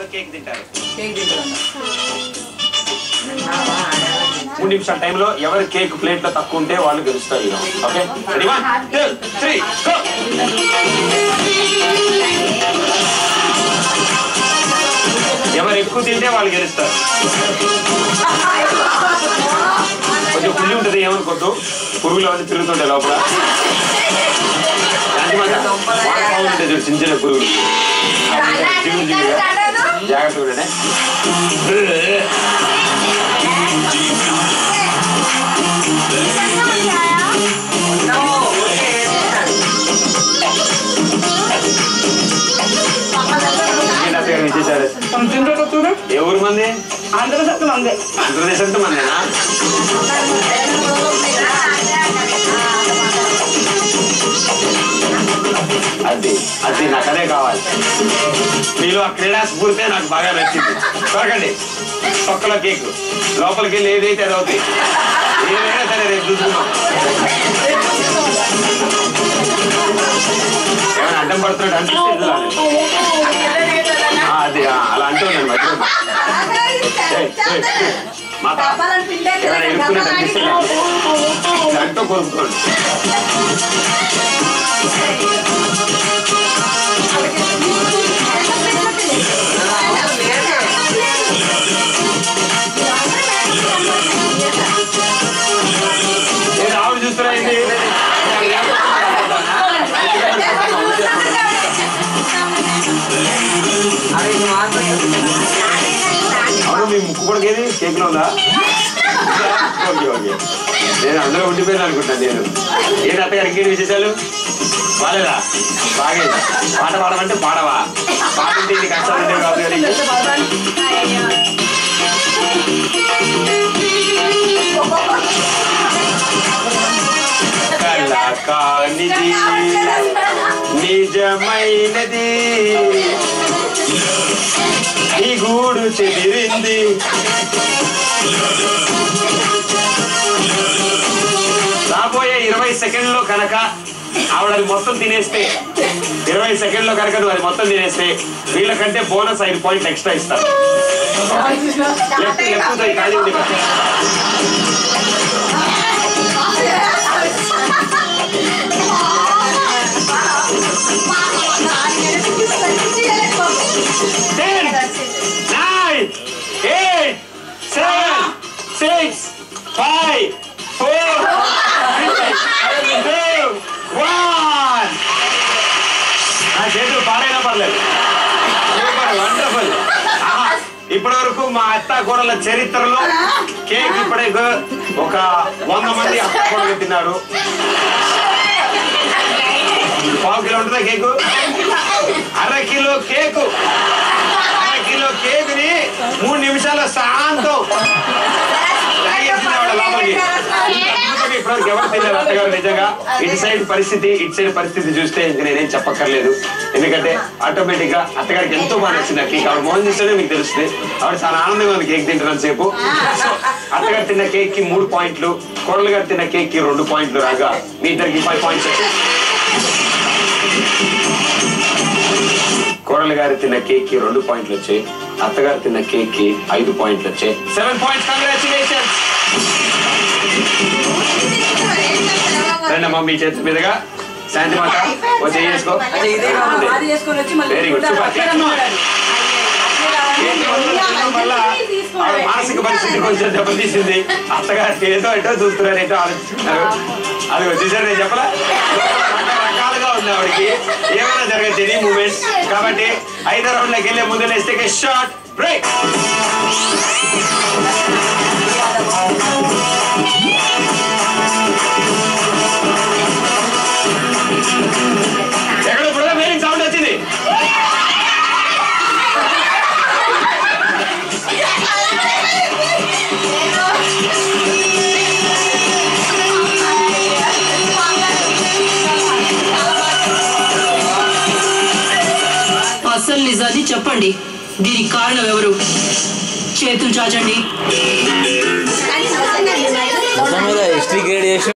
టైంలో కేక్ తింటారు కేక్ తింటారంట మూడు నిమిషాల టైంలో ఎవరి కేక్ ప్లేట్ లో తక్కువ ఉంటే వాళ్ళు గెలుస్తారు ఈ round. Okay ready one two three go ఎవరు ఎక్కువ తింటే వాళ్ళు గెలుస్తారు కొంచెం పుల్లి ఉంటుంది ఏమనుకోద్దు పురుగులు అవన్నీ తిరుగుతుంటాయి లోపల దానికి మాత్రం బాగా బాగుంటాయి చూడు చిన్న చిన్న పురుగులు జిగురు జిగురుగా. జాగ్రత్త చూడండి ఏంటి అత్తగారు విశేషాలు మనం తింటారో చూడు ఏ ఊరు మంది అందరూ సత్తులు అందే ఆంధ్రప్రదేశ్ అంటే మందేనా అది అది నాకు అదే కావాలి మీలో ఆ క్రీడా స్ఫూర్తే నాకు బాగా నచ్చింది చూడకండి పక్కల కేక్ లోపలికి వెళ్ళి ఏదైతే అది అవుతాయి ఏదైనా సరే రేపు చూసుకుందాం ఏమైనా అడ్డం పడుతున్నాడు అనిపిస్తుంది ఆ, అది ఆ, అలా అంటూ ఉన్నాను మధ్యలో ఏయ్, ఏయ్, మాత ఏమైనా ఇరుక్కున్నట్టు అనిపిస్తుంది ఇలా అంటూ కొరుకుకోండి నేను ఆవిడ చూస్తున్నా ఏంటి అరే ఇది మాత్రం అవును మీ ముక్కు పొడికేది కేక్ లో ఉందా ఓకే ఓకే నేను అందులో ఉండిపోయాను అనుకుంటాను నేను ఏంటి అత్తగారు ఇంకేంటి విశేషాలు బాలేదా బాగేదా పాట పాడమంటే పాడవా పాట అంటే ఇన్ని కష్టాలు ఉండేవి కాదు కానీ కళ కానిది నిజమైనది ఈ గూడు చెదిరింది రాబోయే ఇరవై సెకండ్లో కనుక ఆవిడ అది మొత్తం తినేస్తే ఇరవై సెకండ్లో కనుక నువ్వు అది మొత్తం తినేస్తే వీళ్ళకంటే బోనస్ ఐదు పాయింట్లు ఎక్స్ట్రా ఇస్తారు లెఫ్ట్ లెఫ్ట్ సైడ్ ఖాళీ ఉంది కదా. Ten, nine, eight, seven, six, five, four, three, two, one. నా చేతులు పాడైనా పర్లేదు సూపర్ వండర్ఫుల్ ఇప్పటి వరకు మా అత్త కూరల చరిత్రలో కేక్ ఇప్పుడే గ- ఒక వంద మంది అత్త కూరలు తిన్నారు పావు కిలో ఉంటుందా కేకు అర కిలో కేకు అర కిలో కేకుని మూడు నిమిషాల శాంతం తాగేసింది ఆవిడ లోపలికి. ఇంత అద్భుతంగా ఇప్పటివరకు ఎవరు తినలేదు అత్తగారు నిజంగా ఇటు సైడ్ పరిస్థితి ఇటు సైడ్ పరిస్థితి చూస్తే ఇంక నేనేం చెప్పక్కర్లేదు ఎందుకంటే ఆటోమేటిక్ గా అత్తగారికి ఎంతో బాగా నచ్చింది ఆ కేక్ ఆవిడ మోహన్ చూస్తేనే మీకు తెలుస్తుంది ఆవిడ చాలా ఆనందంగా ఉంది కేక్ తింటున్నంత సేపు సో అత్తగారు తిన్న కేక్ కి మూడు పాయింట్లు కోడలు గారు తిన్న కేక్ కి రెండు పాయింట్లు రాగా మీ ఇద్దరికి ఫైవ్ పాయింట్స్ వచ్చాయి కోడలు గారు తిన్న కేక్ కి రెండు పాయింట్లు వచ్చాయి అత్తగారు తిన్న కేక్ కి ఐదు పాయింట్లు వచ్చాయి సెవెన్ పాయింట్స్ కంగ్రాచులేషన్ రండమ్మా మీ చేతి మీదుగా శాంతి మాత వచ్చి చేసుకో అదే ఇదే కాదు అది చేసుకొని వచ్చి మళ్ళీ వెరీ గుడ్ తీసుకుంటారు. సూపర్ అట్లే రమ్మన్నాడు. వల్ల ఆవిడ మానసిక పరిస్థితి కొంచెం దెబ్బతీసింది అత్తగారు ఏదో ఎటో చూస్తున్నారు ఎటో ఆలోచిస్తున్నారు అది వచ్చేసరి నేను చెప్పలా రకరకాలుగా ఉంది ఆవిడకి ఏమైనా జరగచ్చు ఎనీ మూమెంట్స్ కాబట్టి ఐదో రౌండ్ లోకి వెళ్ళే ముందు లేస్తే షార్ట్ బ్రేక్ ఎక్కడ ఇప్పుడు వేరింగ్ సౌండ్ వచ్చింది అసలు నిజాన్ని చెప్పండి దీనికి కారణం ఎవరు చేతులు చాచండి మొత్తం మీద హిస్టరీ క్రియేట్ చేసి